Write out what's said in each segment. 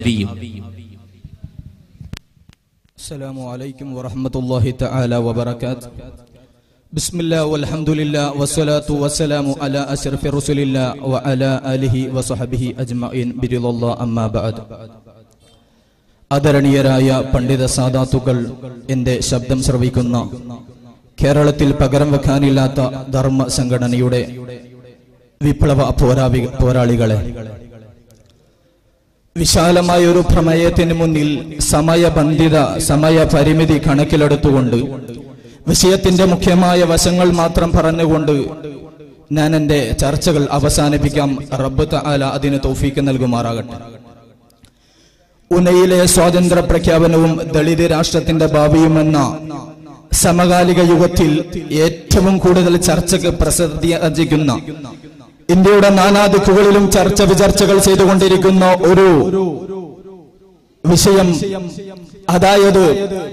ഭാവിയും السلام عليكم ورحمة الله تعالى وبركاته بسم الله والحمد لله والصلاة والسلام على أشرف رسول الله وعلى آله وصحبه أجمعين برضا الله أما بعد ആദരണീയരായ പണ്ഡിത സാദാത്തുക്കൾ എന്റെ ശബ്ദം ശ്രവിക്കുന്ന കേരളത്തിൽ പകരം വെക്കാനില്ലാത്ത ധർമ്മ സംഘടനയുടെ വിപ്ലവ പോരാവി പോരാളികളെ വിശാലമായ ഒരു പ്രമേയത്തിന് മുന്നിൽ സമയബന്ധിത സമയ പരിമിതി കണക്കിലെടുത്തുകൊണ്ട് വിഷയത്തിന്റെ മുഖ്യമായ വശങ്ങൾ മാത്രം പറഞ്ഞുകൊണ്ട് ഞാൻ എന്റെ ചർച്ചകൾ അവസാനിപ്പിക്കാം റബ്ബ് തആല അതിന് തൗഫീക്ക് നൽകുമാറാകട്ടെ ഉനയിലെ സ്വാതന്ത്ര്യ പ്രഖ്യാപനവും ദളിത് രാഷ്ട്രത്തിന്റെ ഭാവിയുമെന്ന സമകാലിക യുഗത്തിൽ ഏറ്റവും കൂടുതൽ ചർച്ചയ്ക്ക് പ്രസിദ്ധി അർജിക്കുന്ന ഇന്ത്യയുടെ നാനാദിക്കുകളിലും ചർച്ച വിചർച്ചകൾ ചെയ്തുകൊണ്ടിരിക്കുന്ന ഒരു വിഷയം അതായത്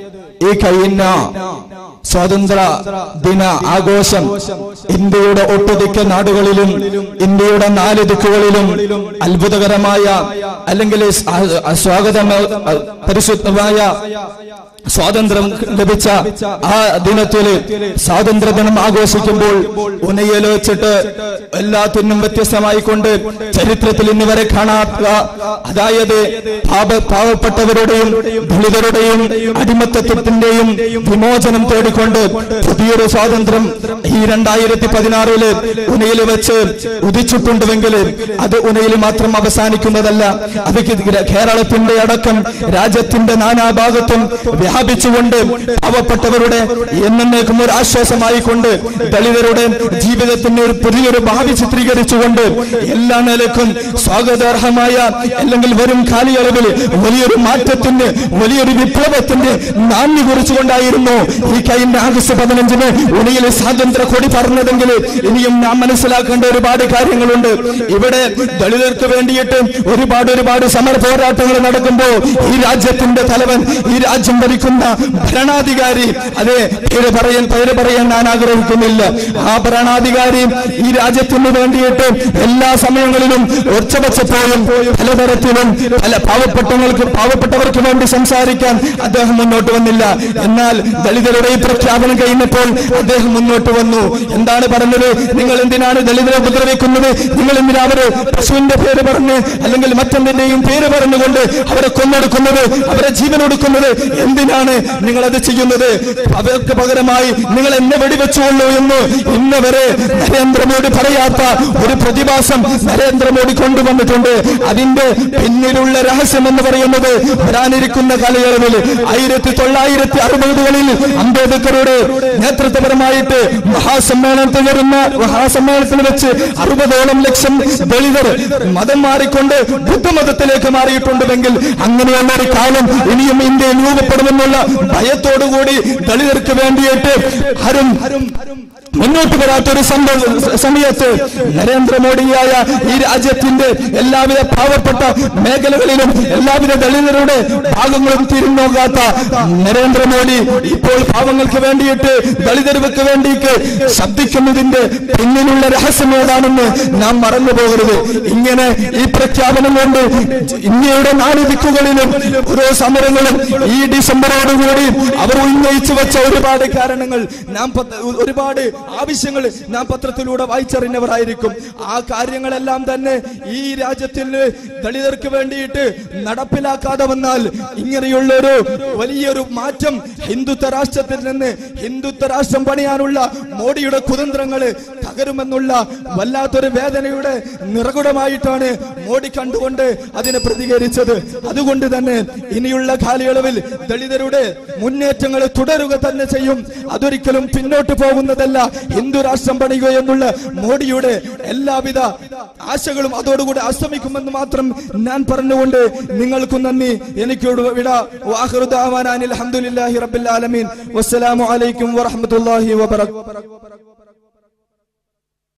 ഈ കഴിഞ്ഞ സ്വാതന്ത്ര്യ ദിന ആഘോഷം ഇന്ത്യയുടെ ഒട്ടുതിക്ക നാടുകളിലും ഇന്ത്യയുടെ നാല് ദിക്കുകളിലും അത്ഭുതകരമായ അല്ലെങ്കിൽ സ്വാഗതം പരിശുദ്ധമായ സ്വാതന്ത്ര്യം ലഭിച്ച ആ ദിനത്തില് സ്വാതന്ത്ര്യ ദിനം ആഘോഷിക്കുമ്പോൾ ഉനയിൽ വെച്ചിട്ട് എല്ലാത്തിനും വ്യത്യസ്തമായി കൊണ്ട് ചരിത്രത്തിൽ ഇന്ന് വരെ കാണാത്ത അതായത് പാപ പാവപ്പെട്ടവരുടെയും ദളിതരുടെയും അടിമത്തത്തിന്റെയും വിമോചനം തേടിക്കൊണ്ട് പുതിയൊരു സ്വാതന്ത്ര്യം ഈ രണ്ടായിരത്തി പതിനാറില് ഉനയിൽ വെച്ച് ഉദിച്ചിട്ടുണ്ടുവെങ്കിൽ അത് ഉനയിൽ മാത്രം അവസാനിക്കുന്നതല്ല അത് കേരളത്തിന്റെ അടക്കം രാജ്യത്തിന്റെ നാനാഭാഗത്തും വ്യാപിച്ചുകൊണ്ട് പാവപ്പെട്ടവരുടെ എന്നേക്കും ഒരു ആശ്വാസമായി കൊണ്ട് ദളിതരുടെ ജീവിതത്തിന് ഒരു പുതിയൊരു ഭാവി ചിത്രീകരിച്ചുകൊണ്ട് എല്ലാ നിലക്കും സ്വാഗതാർഹമായ അല്ലെങ്കിൽ വരും കാലയളവിൽ വലിയൊരു മാറ്റത്തിന് വലിയൊരു വിപ്ലവത്തിന്റെ നാന്ദി കുറിച്ചുകൊണ്ടായിരുന്നു ഈ കഴിഞ്ഞ ആഗസ്റ്റ് പതിനഞ്ചിന് ഉണിയിൽ സ്വാതന്ത്ര്യ കൊടി പറഞ്ഞതെങ്കിൽ ഇനിയും നാം മനസ്സിലാക്കേണ്ട ഒരുപാട് കാര്യങ്ങളുണ്ട് ഇവിടെ ദളിതർക്ക് വേണ്ടിയിട്ട് ഒരുപാട് ഒരുപാട് സമര പോരാട്ടങ്ങൾ നടക്കുമ്പോൾ ഈ രാജ്യത്തിന്റെ തലവൻ ഈ രാജ്യം ഭരിക്കുന്ന ഭരണാധികാരി അതെ പേര് പറയാൻ പേര് പറയാൻ ഞാൻ ആഗ്രഹിക്കുന്നില്ല ആ ഭരണാധികാരി ഈ രാജ്യത്തിന് വേണ്ടിയിട്ട് എല്ലാ സമയങ്ങളിലും ഒച്ച വെച്ചപ്പോഴും പലതരത്തിലും പല പാവപ്പെട്ടവർക്ക് പാവപ്പെട്ടവർക്ക് വേണ്ടി സംസാരിക്കാൻ അദ്ദേഹം മുന്നോട്ട് വന്നില്ല എന്നാൽ ദളിതരുടെ ഈ പ്രഖ്യാപനം കഴിഞ്ഞപ്പോൾ അദ്ദേഹം മുന്നോട്ട് വന്നു എന്താണ് പറഞ്ഞത് നിങ്ങൾ എന്തിനാണ് ദളിതരെ ഉപദ്രവിക്കുന്നത് നിങ്ങൾ എന്തിനാ അവര് പശുവിന്റെ പേര് പറഞ്ഞ് അല്ലെങ്കിൽ മറ്റെന്തിന്റെയും പേര് പറഞ്ഞുകൊണ്ട് അവരെ കൊന്നെടുക്കുന്നത് അവരെ ജീവൻ കൊടുക്കുന്നത് എന്തിനാണ് നിങ്ങൾ അത് ചെയ്യുന്നത് അവർക്ക് പകരമായി നിങ്ങൾ എന്നെ വെടിവെച്ചുകൊള്ളൂ എന്ന് ഇന്ന് വരെ നരേന്ദ്രമോദി പറയാത്ത ഒരു പ്രതിഭാസം നരേന്ദ്രമോദി കൊണ്ടുവന്നിട്ടുണ്ട് അതിന്റെ പിന്നിലുള്ള രഹസ്യം എന്ന് പറയുന്നത് വരാനിരിക്കുന്ന കാലയളവിൽ ആയിരത്തി തൊള്ളായിരത്തി അറുപതുകളിൽ അംബേദ്കറുടെ നേതൃത്വപരമായിട്ട് മഹാസമ്മേളനത്തിൽ വരുന്ന മഹാസമ്മേളനത്തിൽ വെച്ച് അറുപതോളം ലക്ഷം ദളിതർ മതം മാറിക്കൊണ്ട് ബുദ്ധമതത്തിലേക്ക് മാറിയിട്ടുണ്ടെങ്കിൽ അങ്ങനെയുള്ള ഒരു കാലം ഇനിയും ഇന്ത്യയിൽ രൂപപ്പെടുമെന്നുള്ള ഭയത്തോടുകൂടി ദളിതർക്ക് വേണ്ടിയിട്ട് ആരും മുന്നോട്ട് വരാത്തൊരു സംഭവ സമയത്ത് നരേന്ദ്രമോദിയായ ഈ രാജ്യത്തിന്റെ എല്ലാവിധ പാവപ്പെട്ട മേഖലകളിലും എല്ലാവിധ ദളിതരുടെ ഭാഗങ്ങളും തിരിഞ്ഞോക്കാത്ത നരേന്ദ്രമോദി ഇപ്പോൾ പാവങ്ങൾക്ക് വേണ്ടിയിട്ട് ദളിതർക്ക് വേണ്ടിയിട്ട് ശബ്ദിക്കുന്നതിന്റെ പിന്നിലുള്ള രഹസ്യം ഏതാണെന്ന് നാം മറന്നു പോകരുത് ഇങ്ങനെ ഈ പ്രഖ്യാപനം കൊണ്ട് ഇന്ത്യയുടെ നാല് ദിക്കുകളിലും ഓരോ സമരങ്ങളും ഈ ഡിസംബറോടുകൂടി അവർ ഉന്നയിച്ചു വെച്ച ഒരുപാട് കാരണങ്ങൾ നാം പത്ര- ഒരുപാട് ആവശ്യങ്ങൾ നാം പത്രത്തിലൂടെ വായിച്ചറിഞ്ഞവരായിരിക്കും ആ കാര്യങ്ങളെല്ലാം തന്നെ ഈ രാജ്യത്തിൽ ദളിതർക്ക് വേണ്ടിയിട്ട് നടപ്പിലാക്കാതെ വന്നാൽ ഇങ്ങനെയുള്ള ഒരു വലിയൊരു മാറ്റം ഹിന്ദുത്വ രാഷ്ട്രത്തിൽ നിന്ന് ഹിന്ദുത്വ രാഷ്ട്രം പണിയാനുള്ള മോഡിയുടെ കുതന്ത്രങ്ങള് തകരുമെന്നുള്ള വല്ലാത്തൊരു വേദനയുടെ നിറകുടമായിട്ടാണ് മോഡി കണ്ടുകൊണ്ട് അതിനെ പ്രതികരിച്ചത് അതുകൊണ്ട് തന്നെ ഇനിയുള്ള കാലയളവിൽ ദളിതരുടെ മുന്നേറ്റങ്ങൾ തുടരുക തന്നെ ചെയ്യും അതൊരിക്കലും പിന്നോട്ട് പോകുന്നതല്ല ഹിന്ദു രാഷ്ട്രം പണിയുക എന്നുള്ള മോഡിയുടെ എല്ലാവിധ ആശകളും അതോടുകൂടി അസ്തമിക്കുമെന്ന് മാത്രം ഞാൻ പറഞ്ഞുകൊണ്ട് നിങ്ങൾക്കും നന്ദി എനിക്കോട് വിട വാഹൃദാവാൻ അലഹമുല്ലാഹി റബ്ബിൽ ആലമീൻ വസ്സലാമു അലൈക്കും വറഹ്മത്തുള്ളാഹി വബറകാതുഹു